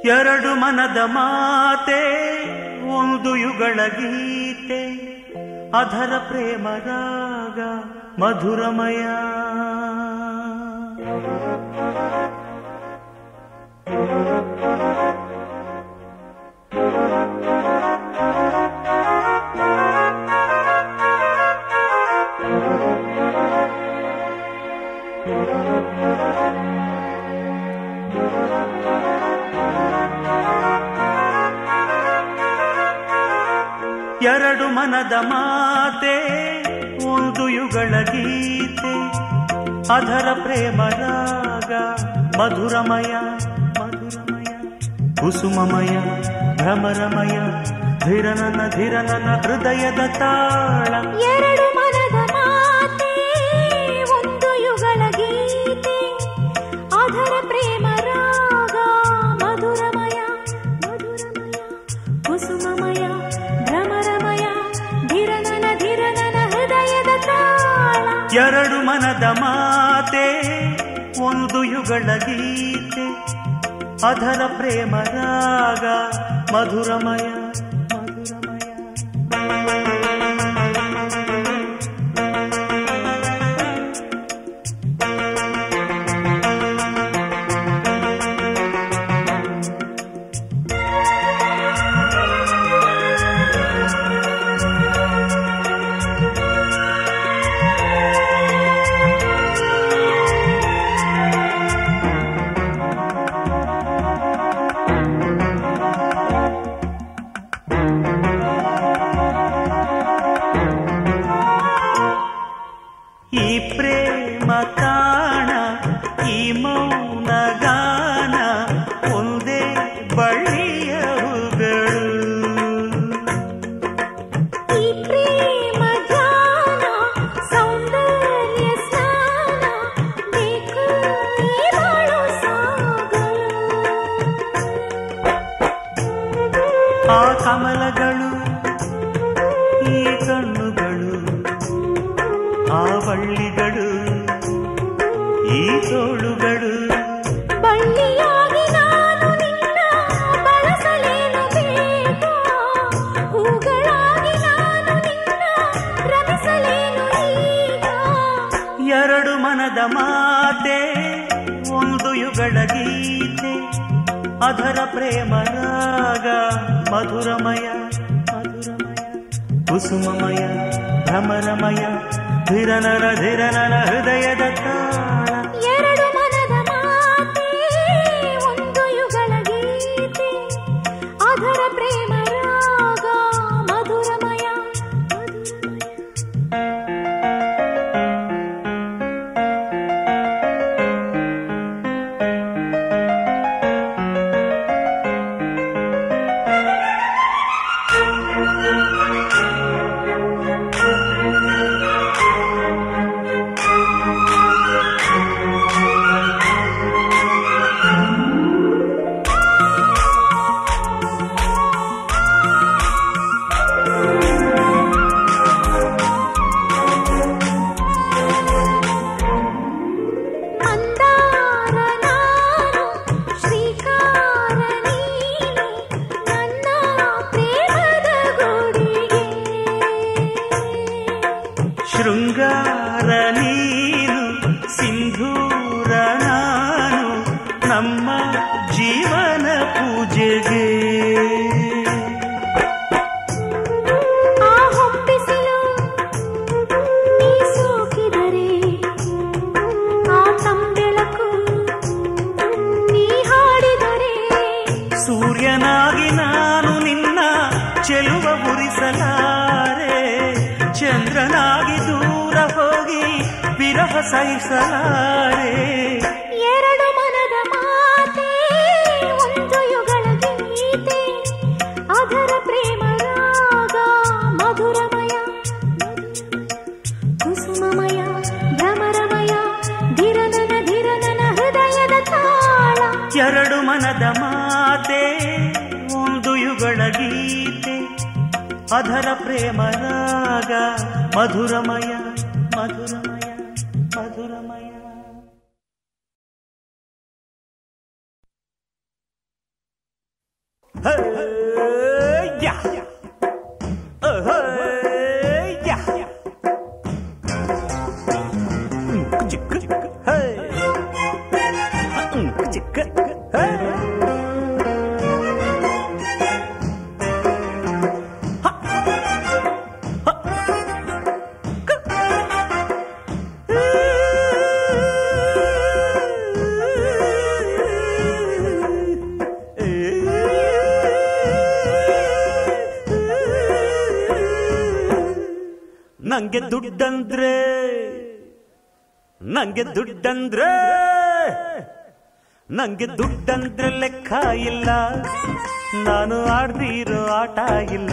ಎರಡು ಮನದ ಮಾತೆ ಒಂದು ಯುಗಳ ಗೀತೆ ಅಧರ ಪ್ರೇಮ ರಾಗ ಮಧುರಮಯ ಎರಡು ಮನದ ಮಾತೆ ಒಂದು ಯುಗಳ ಗೀತೆ ಅಧರ ಪ್ರೇಮ ರಾಗ ಮಧುರಮಯ ಮಧುರಮಯ ಕುಸುಮಮಯ ಭ್ರಮರಮಯ ಧಿರನನ ಧಿರನನ ಹೃದಯದ ತಾಳ ಎರಡು ಮನದ ಮಾತೆ ಒಂದು ಯುಗಳ ಗೀತೆ ಅದರ ಪ್ರೇಮ ರಾಗ ಮಧುರಮಯ ಮಧುರಮಯ ಕುಸುಮಮಯ ಭ್ರಮರಮಯ ಧಿರನನ ಧಿರನನ ಹೃದಯದ ತಾಳ ಎರಡು ಮನದ ಮಾತೆ ಒಂದು ಯುಗಳ ಗೀತೆ ಅಧರ ಪ್ರೇಮ ರಾಗ ಮಧುರಮಯ ಮಧುರಮಯ ಈ ಪ್ರೇಮ ತಾಣ ಈ ಮೌನ ಗಾನ ಒಂದೇ ಬಳ್ಳಿಯ ಹೂಗಳು ಈ ಪ್ರೇಮ ಧ್ಯಾನ ಸೌಂದರ್ಯ ಸ್ನಾನ ಬೇಕು ಈ ಬಾಳು ಸಾಗಲು ಆ ಕಮಲಗಳು ಈ ಕಣ್ಣುಗಳು ಆ ಬಳ್ಳಿಗಳು ಈ ತೋಳುಗಳು ಬಳ್ಳಿಯಾಗಿ ನಾನು ನಿನ್ನ ಬಳಸಲೇನು ಬೇಡ ಹೂಗಳಾಗಿ ನಾನು ನಿನ್ನ ರಮಿಸಲೇನು ಈಗ ಎರಡು ಮನದ ಮಾತೆ ಒಂದು ಯುಗಳ ಗೀತೆ ಅಧರ ಪ್ರೇಮ ರಾಗ ಮಧುರಮಯ ಮಧುರಮಯ ಕುಸುಮಮಯ ಭ್ರಮರಮಯ ಧಿರನರ ಧಿರನರ ಹೃದಯದ ತಾಳ ಎರಡು ಮನದ ಮಾತೆ ಒಂದು ಯುಗಳ ಗೀತೆ ಅದರ ಪ್ರೇಮ ರಾಗ ಮಧುರಮಯ ಮಧುರಮಯ ಮಂದಾರ ನಾನು ಶ್ರೀಕಾರ ನೀನು ನನ್ನ ಪ್ರೇಮದ ಗುಡಿಗೆ ಶೃಂಗಾರ ನೀನು ಸಿಂಧೂರ ನಾನು ನಮ್ಮ ಜೀವನ ಪೂಜೆಗೆ ಆ ಹೊಪ್ಪಿಸಲು ನೀ ಸೋಕಿದರೆ ಆ ತಂಬೆಳಕು ನೀ ಹಾಡಿದರೆ ಸೂರ್ಯನಾಗಿ ನಾನು ನಿನ್ನ ಚೆಲುವ ಉರಿಸಲಾರೆ ಚಂದ್ರನಾಗಿ ದೂರ ಹೋಗಿ ವಿರಹ ಸಹಿಸಲಾರೆ ಎರಡು ಮನದ ಮಾತೆ ಒಂದು ಯುಗಳ ಗೀತೆ ಅದರ ಪ್ರೇಮ ರಾಗ ಮಧುರಮಯ ಕುಸುಮಮಯ ಭ್ರಮರಮಯ ಧಿರನನ ಧಿರನನ ಹೃದಯದ ತಾಳ ಎರಡು ಮನದ ಮಾತೆ ಒಂದು ಯುಗಳ ಗೀತೆ ಅಧರ ಪ್ರೇಮ ರಾಗ ಮಧುರಮಯ ಮಧುರಮಯ ಮಧುರಮಯ ಯಾ ಯಾ ಚಿಕ್ಕ ಹೇ ಚಿಕ್ಕ ಹೇ ನಂಗೆ ದುಡ್ಡಂದ್ರೆ ನಂಗೆ ದುಡ್ಡಂದ್ರೆ ನಂಗೆ ದುಡ್ಡಂದ್ರೆ ಲೆಕ್ಕ ಇಲ್ಲ ನಾನು ಆಡ್ದಿರೋ ಆಟ ಇಲ್ಲ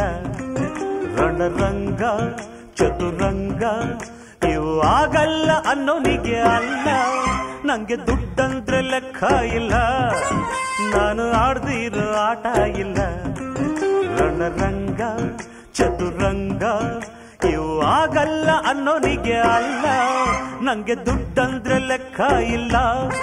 ರಣರಂಗ ಚತುರಂಗ ಇವು ಆಗಲ್ಲ ಅನ್ನೋನಿಗೆ ಅಲ್ಲ ನಂಗೆ ದುಡ್ಡಂದ್ರೆ ಲೆಕ್ಕ ಇಲ್ಲ ನಾನು ಆಡ್ದಿರೋ ಆಟ ಇಲ್ಲ ರಣರಂಗ ಚತುರಂಗ ಇವು ಆಗಲ್ಲ ಅನ್ನೋನಿಗೆ ಅಲ್ಲ ನಂಗೆ ದುಡ್ಡಂದ್ರೆ ಲೆಕ್ಕ ಇಲ್ಲ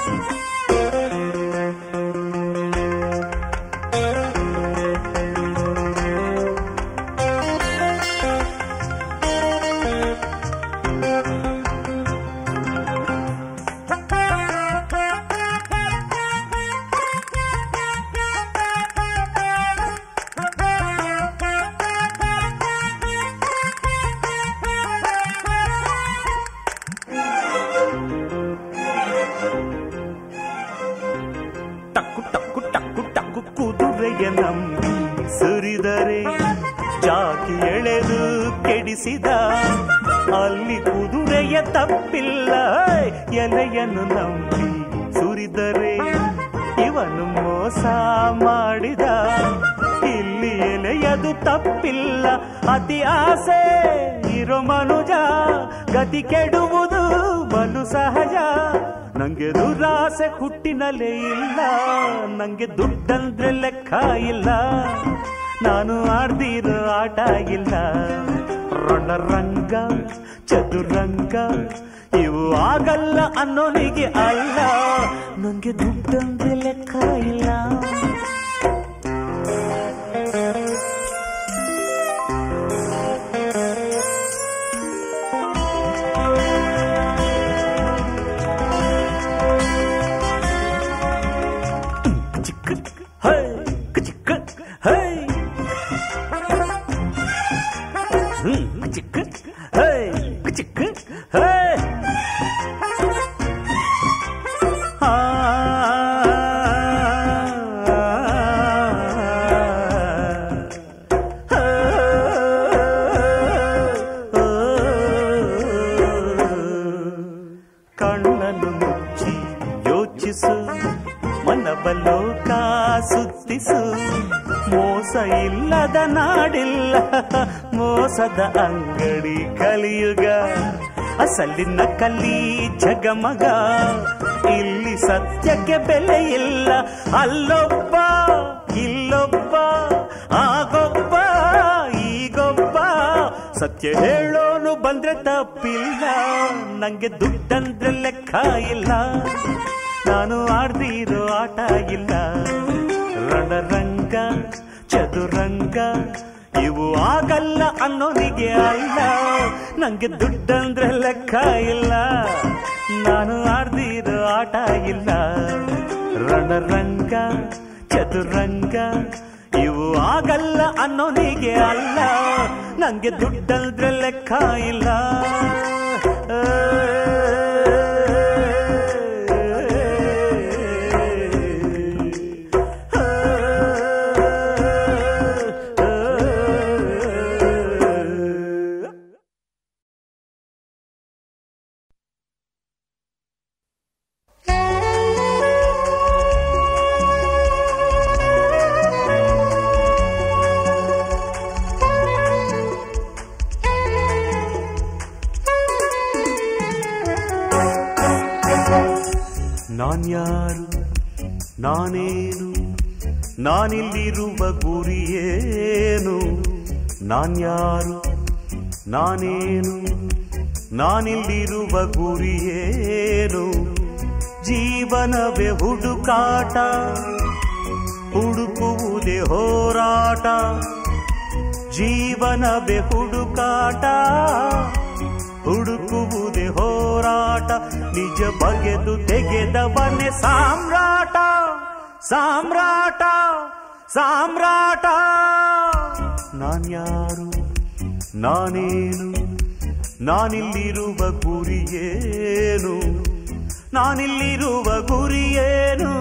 ಟಕ್ಕು ಟಕ್ಕು ಟಕ್ಕು ಟಕ್ಕು ಕುದುರೆಯ ನಂಬಿ ಸುರಿದರೆ ಜಾಕಿ ಎಳೆದು ಕೆಡಿಸಿದ ಅಲ್ಲಿ ಕುದುರೆಯ ತಪ್ಪಿಲ್ಲ ಎಲೆಯನ್ನು ನಂಬಿ ಸುರಿದರೆ ಇವನು ಮೋಸ ಮಾಡಿದ ಇಲ್ಲಿ ಎಲೆಯದು ತಪ್ಪಿಲ್ಲ ಅತಿ ಆಸೆ ಇರೋ ಮನುಜ ಗತಿ ಕೆಡುವುದು ಬಲು ಸಹಜ ನಂಗೆ ದುರಾಸೆ ಹುಟ್ಟಿನಲ್ಲೇ ಇಲ್ಲ ನಂಗೆ ದುಡ್ಡಂದ್ರೆ ಲೆಕ್ಕ ಇಲ್ಲ ನಾನು ಆಡ್ದಿರೋ ಆಟ ಇಲ್ಲ ರಣರಂಗ ಚದುರಂಗ ಇವು ಆಗಲ್ಲ ಅನ್ನೋನಿಗೆ ಅಲ್ಲ ನಂಗೆ ದುಡ್ಡಂದ್ರೆ ಲೆಕ್ಕ ಇಲ್ಲ ಚಿಕ್ಕ ಹೈ ಚಿಕ್ಕ ಹೈ ಹ್ಮ್ ಚಿಕ್ಕ ಹೈ ಚಿಕ್ಕ ಹೈ ಆ ಕಣ್ಣನ್ನು ಮುಚ್ಚಿ ಯೋಚಿಸು ಮನಬಲೋಕ ಸುತ್ತಿಸು ಮೋಸ ಇಲ್ಲದ ನಾಡಿಲ್ಲ ಮೋಸದ ಅಂಗಡಿ ಕಲಿಯುಗ ಅಸಲಿನ ಕಲಿ ಜಗಮಗ ಇಲ್ಲಿ ಸತ್ಯಕ್ಕೆ ಬೆಲೆ ಇಲ್ಲ ಅಲ್ಲೊಬ್ಬ ಇಲ್ಲೊಬ್ಬ ಆಗೊಬ್ಬ ಈಗೊಬ್ಬ ಸತ್ಯ ಹೇಳೋನು ಬಂದ್ರೆ ತಪ್ಪಿಲ್ಲ ನಂಗೆ ದುಡ್ಡಂದ್ರೆ ಲೆಕ್ಕ ಇಲ್ಲ ನಾನು ಆಡ್ದಿರೋ ಆಟ ಇಲ್ಲ ರಣರಂಗ ಚದುರಂಗ ಇವು ಆಗಲ್ಲ ಅನ್ನೋನಿಗೆ ಅಲ್ಲ ನಂಗೆ ದುಡ್ಡಂದ್ರೆ ಲೆಕ್ಕ ಇಲ್ಲ ನಾನು ಆಡ್ದಿರೋ ಆಟ ಇಲ್ಲ ರಣರಂಗ ಚದುರಂಗ ಇವು ಆಗಲ್ಲ ಅನ್ನೋನಿಗೆ ಅಲ್ಲ ನಂಗೆ ದುಡ್ಡಂದ್ರೆ ಲೆಕ್ಕ ಇಲ್ಲ ನಾನ್ಯಾರು ನಾನೇನು ನಾನಿಲ್ಲಿರುವ ಗುರಿಯೇನು ನಾನ್ಯಾರು ನಾನೇನು ನಾನಿಲ್ಲಿರುವ ಗುರಿಯೇನು ಜೀವನವೇ ಹುಡುಕಾಟ ಹುಡುಕುವುದೇ ಹೋರಾಟ ಜೀವನವೇ ಹುಡುಕಾಟ ಹುಡುಕುವುದೇ ಹೋರಾಟ ನಿಜ ಬಗೆದು ತೆಗೆದವನೇ ಸಾಮ್ರಾಟ ಸಾಮ್ರಾಟ ಸಾಮ್ರಾಟ ನಾನ್ಯಾರು ನಾನೇನು ನಾನಿಲ್ಲಿರುವ ಗುರಿಯೇನು ನಾನಿಲ್ಲಿರುವ ಗುರಿಯೇನು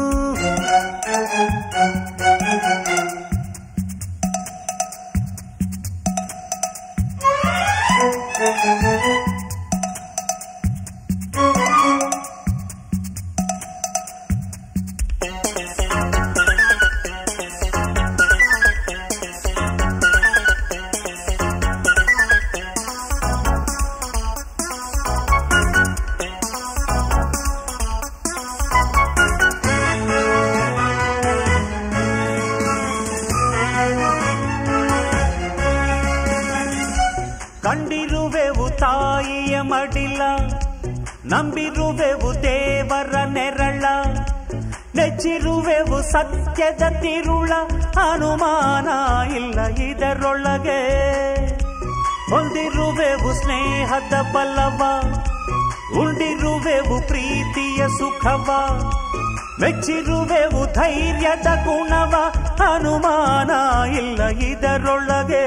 ಕಂಡಿರುವೆವು ತಾಯಿಯ ಮಡಿಲ ನಂಬಿರುವೆವು ದೇವರ ನೆರಳ ನೆಚ್ಚಿರುವೆವು ಸತ್ಯದ ತಿರುಳ ಅನುಮಾನ ಇಲ್ಲ ಇದರೊಳಗೆ ಹೊಂದಿರುವೆವು ಸ್ನೇಹದ ಬಲವ ಉಂಡಿರುವೆವು ಪ್ರೀತಿಯ ಸುಖವ ಮೆಚ್ಚಿರುವೆವು ಧೈರ್ಯದ ಗುಣವ ಅನುಮಾನ ಇಲ್ಲ ಇದರೊಳಗೆ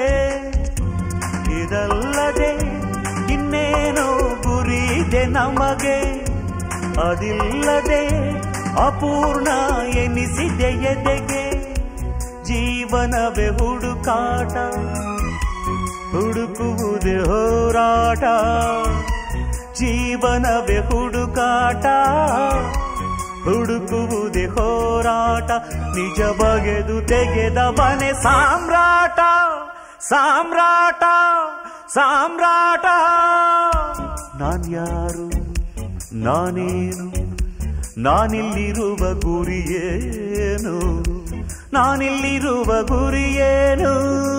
ಇದಲ್ಲದೆ ಇನ್ನೇನೋ ಗುರಿ ಇದೆ ನಮಗೆ ಅದಿಲ್ಲದೆ ಅಪೂರ್ಣ ಎನಿಸಿದೆ ಎದೆಗೆ ಜೀವನವೇ ಹುಡುಕಾಟ ಹುಡುಕುವುದೇ ಹೋರಾಟ ಜೀವನವೇ ಹುಡುಕಾಟ ಹುಡುಕುವುದೇ ಹೋರಾಟ ನಿಜ ಬಗೆದು ತೆಗೆದವನೇ ಸಾಮ್ರಾಟ ಸಾಮ್ರಾಟ ಸಾಮ್ರಾಟ ನಾನ್ಯಾರು ನಾನೇನು ನಾನಿಲ್ಲಿರುವ ಗುರಿಯೇನು ನಾನಿಲ್ಲಿರುವ ಗುರಿಯೇನು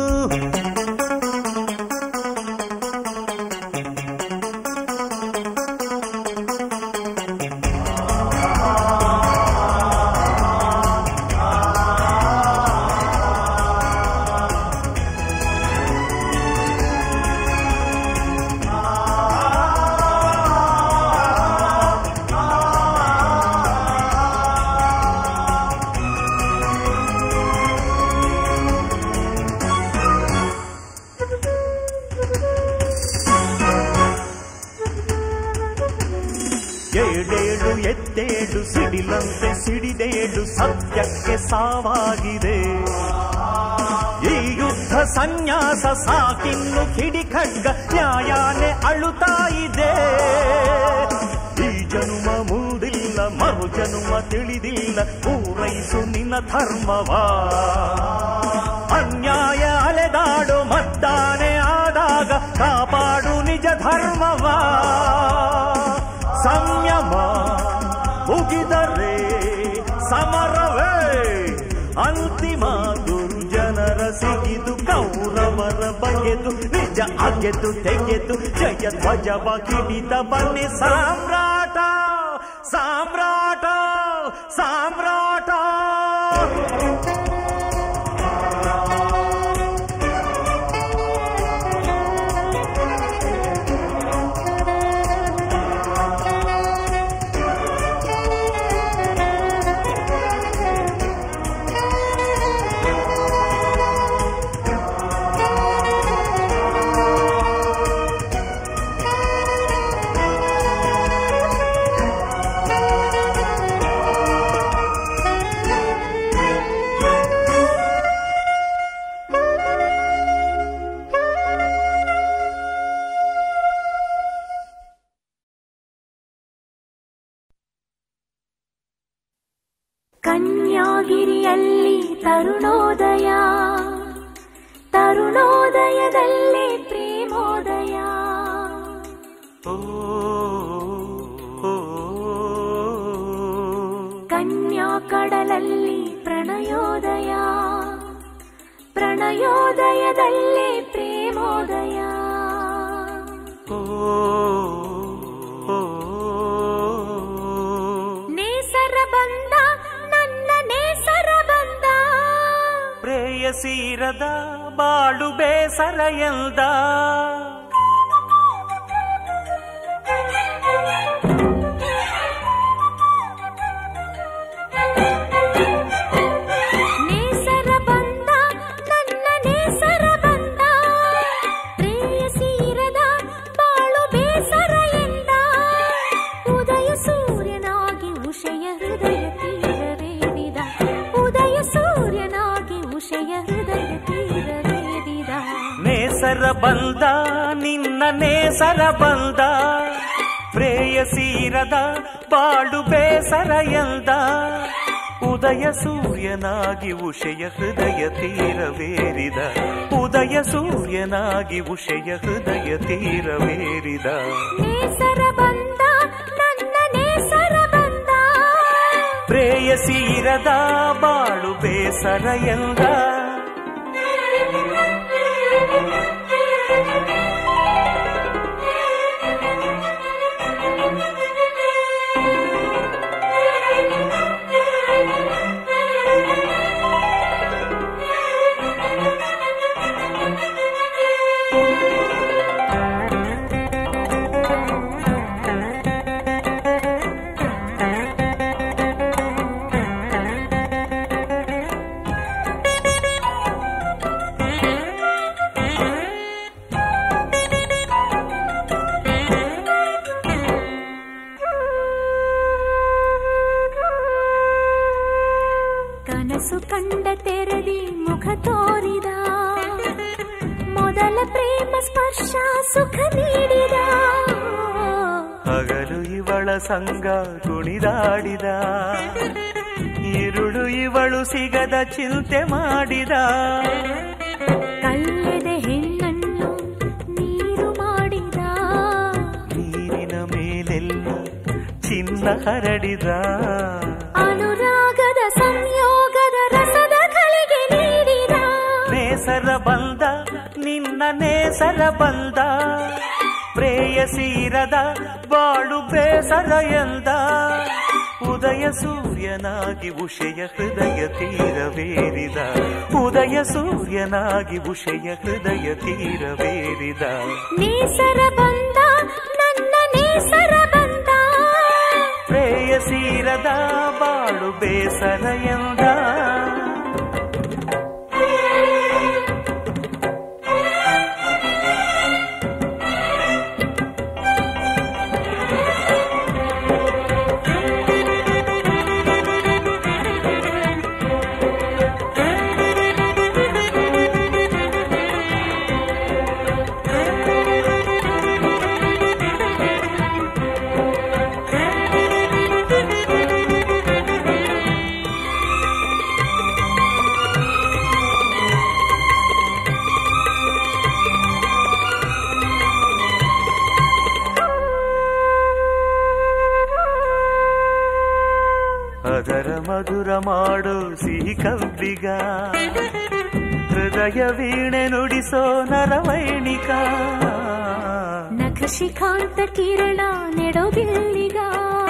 ಏಳೇಳು ಎದ್ದೇಳು ಸಿಡಿಲಂತೆ ಸಿಡಿದೇಳು ಸತ್ಯಕ್ಕೆ ಸಾವಾಗಿದೆ ಈ ಯುದ್ಧ ಸನ್ಯಾಸ ಸಾಕಿನ್ನು ಕಿಡಿ ಖಡ್ಗ ನ್ಯಾಯಾನೆ ಅಳುತ್ತಾ ಇದೆ ಈ ಜನುಮ ಮೂಡಿಲ್ಲ ಮರು ಜನುಮ ತಿಳಿದಿಲ್ಲ ಪೂರೈಸು ನಿನ್ನ ಧರ್ಮವಾ ಅನ್ಯಾಯ ಅಲೆದಾಡು ಮದ್ದಾನೆ ಆದಾಗ ಕಾಪಾಡು ನಿಜ ಧರ್ಮವಾ ಸಂಯಮ ಮುಗಿದರೆ ಸಮರವೇ ಅಂತಿಮ ದುರ್ಜನರ ಸಿಗಿದು ಕೌರವರ ಬಗೆದು ನಿಜ ಅಗೆದು ತೆಗೆದು ಜಯ ಧ್ವಜವ ಕಿಡಿದ ಬನ್ನಿ ಸಾಮ್ರಾಟ ಸಾಮ್ರಾಟ ಸಾಮ್ರಾಟ ಕನ್ಯಾಗಿರಿಯಲ್ಲಿ ತರುಣೋದಯ ತರುಣೋದಯದಲ್ಲಿ ಪ್ರೇಮೋದಯ ಓ, ಓ, ಕನ್ಯಾ ಕಡಲಲ್ಲಿ ಪ್ರಣಯೋದಯ ಪ್ರಣಯೋದಯದಲ್ಲಿ ಪ್ರೇಮೋದಯ ಓ, ಓ, ನೇಸರ ಬಂದ ನನ್ನ ನೇಸರ ಬಂದ ಪ್ರೇಯಸೀರದ ಬಾಳು ಬೇಸರ ಎಂದ ನೇಸರ ಬಂದ ನನ್ನ ನೇಸರ ಬಂದ ಪ್ರೇಯಸೀರದ ಬಾಳು ಬೇಸರ ಎಂದ ಉದಯ ಸೂರ್ಯನಾಗಿ ಉಷಯ ಹೃದಯ ತೀರವೇರಿದ ಉದಯ ಸೂರ್ಯನಾಗಿ ಉಷಯ ಹೃದಯ ತೀರವೇರಿದ ನೇಸರ ಬಂದ ನಿನ್ನ ನೇಸರ ಬಂದ ಪ್ರೇಯಸೀರದ ಬಾಳು ಬೇಸರ ಎಂದ ಉದಯ ಸೂರ್ಯನಾಗಿ ಉಷಯ ಹೃದಯ ತೀರವೇರಿದ ಉದಯ ಸೂರ್ಯನಾಗಿ ಉಷಯ ಹೃದಯ ತೀರವೇರಿದ ನೇಸರ ಬಂದ ನನ್ನ ನೇಸರ ಬಂದ ಪ್ರೇಯಸೀರದ ಬಾಳು ಬೇಸರ ಎಂದ ಕನಸು ಕಂಡ ತೆರದಿ ಮುಖ ತೋರಿದ ಮೊದಲ ಪ್ರೇಮ ಸ್ಪರ್ಶ ಸುಖ ನೀಡಿದ ಹಗಲು ಇವಳ ಸಂಗ ಕುಣಿದಾಡಿದ ഇരുಳು ಇವಳು ಸಿಗದ ಚಿಂತೆ ಮಾಡಿದ ಕಲ್ಲೆದೆ ಹೆಣ್ಣನ್ನು ನೀರು ಮಾಡಿದ ನೀರಿನ ಮೇಲೆಲ್ಲ ಚಿನ್ನ ಹರಡಿದ ಅನುರಾಗದ ಸಂಯೋಗದ ರಸದ ಕಲೆಗೆ ನೀಡಿದ ನೇಸರ ಬಂದ ನಿನ್ನ ನೇಸರ ಬಂದ ಪ್ರೇಯಸೀರದ ಬಾಳು ಬೇಸರ ಎಂದ ಉದಯ ಸೂರ್ಯನಾಗಿ ಉಷಯ ಹೃದಯ ತೀರವೇರಿದ ಉದಯ ಸೂರ್ಯನಾಗಿ ಉಷಯ ಹೃದಯ ತೀರವೇರಿದ ನೇಸರ ಬಂದ ನನ್ನ ನೇಸರ ಬಂದ ಪ್ರೇಯಸೀರದ ಬಾಳು ಬೇಸರ ಎಂದ ಅದರ ಮಧುರ ಮಾಡು ಸಿಹಿ ಕಬ್ಬಿಗ ಹೃದಯ ವೀಣೆ ನುಡಿಸೋ ನರವೈಣಿಕ ನಖ ಶಿಖಾಂತ ಕಿರಣ ನೆಡೋದಿಲ್ಲಿಗ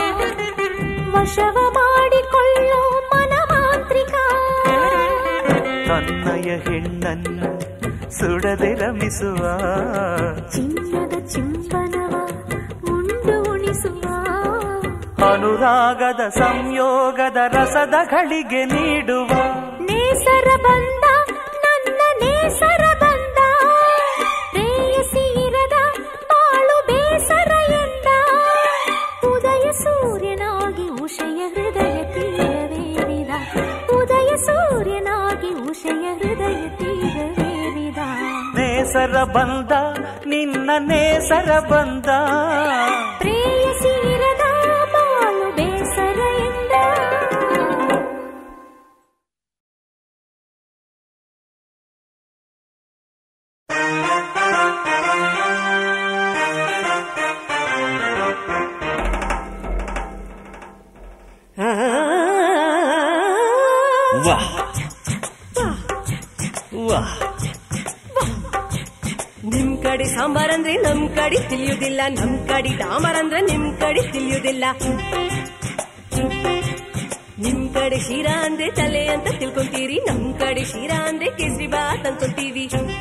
ವಶವ ಮಾಡಿಕೊಳ್ಳೋ ಮನ ಮಾಂತ್ರಿಕ ತನ್ನಯ ಹೆಣ್ಣನ್ನು ಸುಡದೆ ರಮಿಸುವ ಚಿನ್ನದ ಚಿಂಬನವ ಉಂಡು ಉಣಿಸುವ ಅನುರಾಗದ ಸಂಯೋಗದ ರಸದ ಗಳಿಗೆ ನೀಡುವ ನೇಸರ ಬಂದ ನನ್ನ ನೇಸರ ಬಂದ ಪ್ರೇಯಸೀರದ ಬಾಳು ಬೇಸರ ಎಂದ ಉದಯ ಸೂರ್ಯನಾಗಿ ಉಷಯ ಹೃದಯ ತೀರವೇರಿದ ಉದಯ ಸೂರ್ಯನಾಗಿ ಉಷಯ ಹೃದಯ ತೀರವೇರಿದ ನೇಸರ ಬಂದ ನಿನ್ನ ನೇಸರ ಬಂದ ಪ್ರೇಯಸೀರದ ಬಾಳು ಬೇಸರ ಎಂದ ವಾಹ್ ವಾಹ್ ನಿಮ್ ಕಡೆ ಸಾಂಬಾರ್ ಅಂದ್ರೆ ನಮ್ ಕಡೆ ತಿಳಿಯುದಿಲ್ಲ ನಮ್ ಕಡೆ ಡಾಮರ್ ಅಂದ್ರೆ ನಿಮ್ ಕಡೆ ತಿಳಿಯುದಿಲ್ಲ ನಿಮ್ ಕಡೆ ಕಡೆ ಶಿರಾ ಅಂದ್ರೆ ತಲೆ ಅಂತ ತಿಳ್ಕೊಂತೀರಿ ನಮ್ ಕಡೆ ಶಿರಾ ಅಂದ್ರೆ ಕೇಸರಿ ಬಾತ್ ಅನ್ಕೊಂತೀವಿ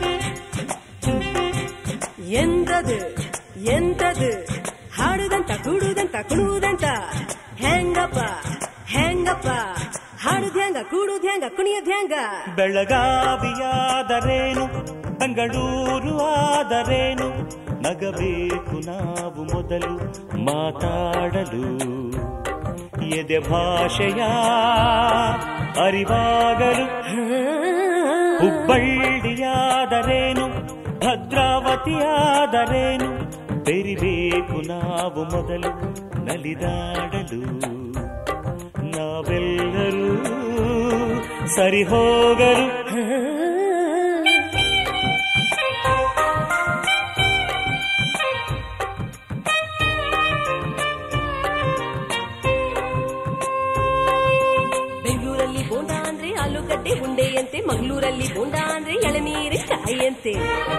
ಎಂತದು ಎಂತದು ಹಾಡುದಂತ ಕೂಡುದಂತ ಕುಣುವುದಂತ ಹೆಂಗಪ್ಪ ಹೆಂಗಪ್ಪ ಹಾಡುದ್ ಹೆಂಗ ಕೂಡುದ್ ಹೆಂಗ ಕುಣಿಯೋದ್ ಹೆಂಗ ಬೆಳಗಾವಿಯಾದರೇನು ಬೆಂಗಳೂರು ಆದರೇನು ನಗಬೇಕು ನಾವು ಮೊದಲು ಮಾತಾಡಲು ಎದೆ ಭಾಷೆಯ ಅರಿವಾಗಲು ಹುಬ್ಬಳ್ಳಿಯಾದರೇನು ಭದ್ರಾವತಿಯಾದರೇನು ಬೆರಿಬೇಕು ನಾವು ಮೊದಲು ನಲಿದಾಡಲು ನಾವೆಲ್ಲರೂ ಸರಿ ಹೋಗಲು ಬೆಂಗಳೂರಲ್ಲಿ ಬೋಂಡ ಅಂದ್ರೆ ಆಲೂಗಡ್ಡೆ ಉಂಡೆಯಂತೆ ಮಂಗಳೂರಲ್ಲಿ ಬೋಂಡ ಅಂದ್ರೆ ಎಳನೀರಿನ ಕಾಯಿಯಂತೆ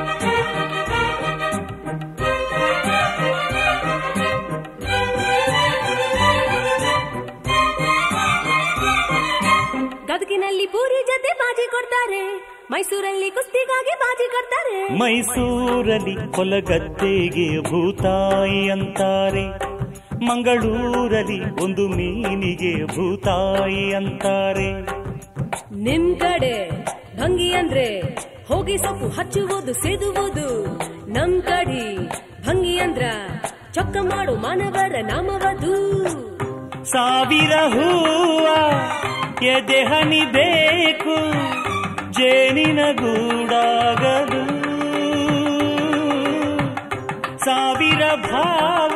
ಗದಗಿನಲ್ಲಿ ಪೂರಿ ಜೊತೆ ಬಾಜಿ ಕೊಡ್ತಾರೆ ಮೈಸೂರಲ್ಲಿ ಕುಸ್ತಿಗಾಗಿ ಬಾಜಿ ಕೊಡ್ತಾರೆ ಮೈಸೂರಲ್ಲಿ ಕೊಲಗದ್ದೆಗೆ ಭೂತಾಯಿ ಅಂತಾರೆ ಮಂಗಳೂರಲ್ಲಿ ಒಂದು ಮೀನಿಗೆ ಭೂತಾಯಿ ಅಂತಾರೆ ನಿಮ್ ಕಡೆ ಭಂಗಿ ಅಂದ್ರೆ ಹೋಗಿ ಸೊಪ್ಪು ಹಚ್ಚುವುದು ಸೇದುವುದು ನಮ್ ಕಡೆ ಭಂಗಿ ಅಂದ್ರ ಚೊಕ್ಕ ಮಾಡು ಮಾನವರ ನಾಮವದು ಸಾವಿರ ಹೂವ ಎದೆ ಹನಿ ಬೇಕು ಜೇನಿನ ಗೂಡಾಗಲು ಸಾವಿರ ಭಾವ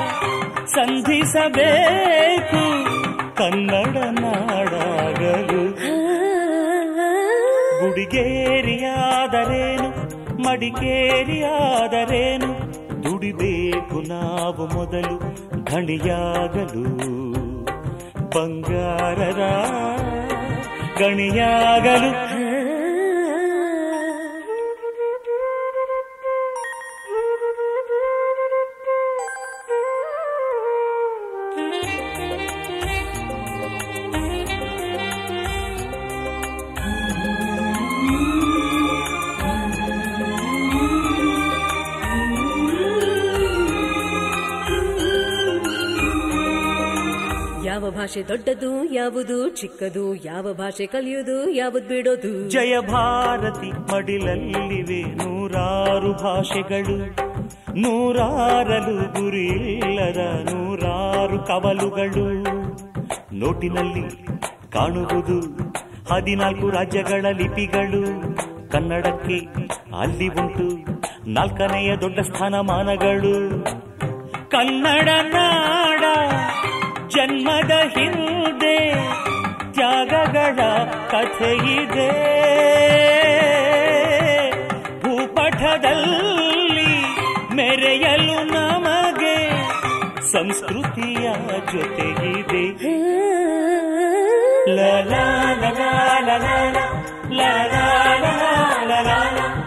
ಸಂಧಿಸಬೇಕು ಕನ್ನಡ ನಾಡಾಗಲು ಗುಡಿಗೇರಿಯಾದರೇನು ಮಡಿಕೇರಿಯಾದರೇನು ದುಡಿಬೇಕು ನಾವು ಮೊದಲು ಘಣಿಯಾಗಲು ಬಂಗಾರದ ಗಣಿಯಾಗಲು ಯಾವ ಭಾಷೆ ದೊಡ್ಡದು ಯಾವುದು ಚಿಕ್ಕದು ಯಾವ ಭಾಷೆ ಕಲಿಯುವುದು ಯಾವುದು ಬಿಡೋದು ಜಯ ಭಾರತಿ ಮಡಿಲಲ್ಲಿವೆ ನೂರಾರು ಭಾಷೆಗಳು ನೂರಾರಲು ಗುರಿಯಿಲ್ಲದ ನೂರಾರು ಕವಲುಗಳು ನೋಟಿನಲ್ಲಿ ಕಾಣುವುದು ಹದಿನಾಲ್ಕು ರಾಜ್ಯಗಳ ಲಿಪಿಗಳು ಕನ್ನಡಕ್ಕೆ ಅಲ್ಲಿ ಉಂಟು ನಾಲ್ಕನೆಯ ದೊಡ್ಡ ಸ್ಥಾನಮಾನಗಳು ಕನ್ನಡ ನಾಡ ಜನ್ಮದ ಹಿಂದೆ ತ್ಯಾಗಗಳ ಕಥೆಯಿದೆ ಭೂಪಟದಲ್ಲಿ ಮೆರೆಯಲು ನಮಗೆ ಸಂಸ್ಕೃತಿಯ ಜೊತೆಗಿದೆ ಲ ಲ ಲ ಲ ಲ ಲ ಲ ಲ ಲ ಲ ಲ ಲ ಲ ಲ